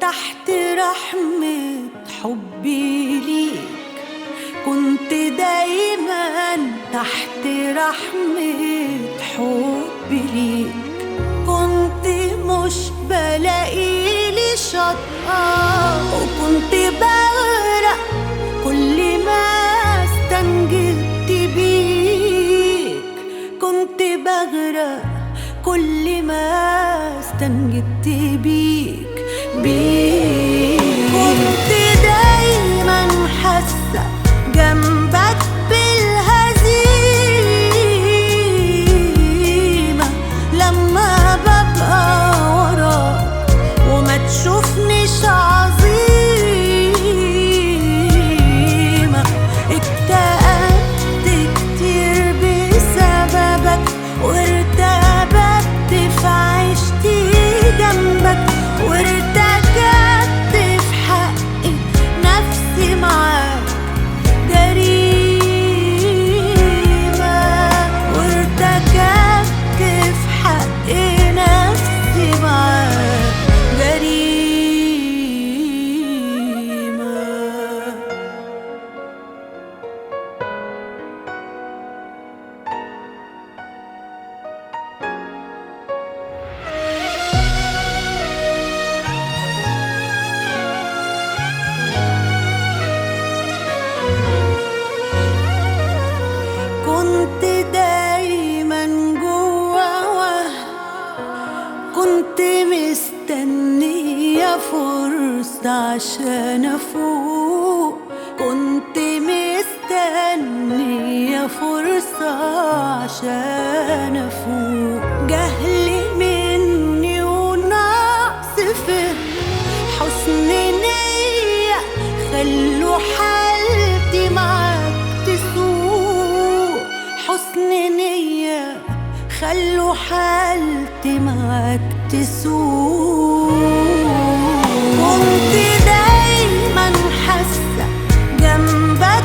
تحت رحمة حبي ليك كنت دايما تحت رحمة حبي ليك كنت مش بلاقي لي شطأ وكنت بغرق كل ما استنجدت بيك كنت بغرق كل ما استنجدت بيك بيك كنت دايما حاسة جنبك بالهزيمة لما ببقى وراك وما تشوفنيش عظيمة اكتئبت كتير بسببك وارتبكت في عيشتي جنبك وارتكبت في حقي نفسي معاك جريمة وارتكبت في حقي نفسي معاك جريمة كنت دايما جوا وهم كنت مستنية فرصة عشان أفوق كنت مستنية فرصة عشان أفوق جهل مني ونقص فهم حسن نية خلوا حالتي معاك تسوء حسن نية خلوا حالتي معاك تسوء كنت دايما حاسة جنبك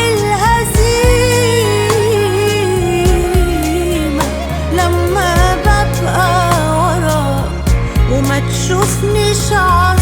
بالهزيمة لما ببقى وراك وما تشوفنيش عظيمة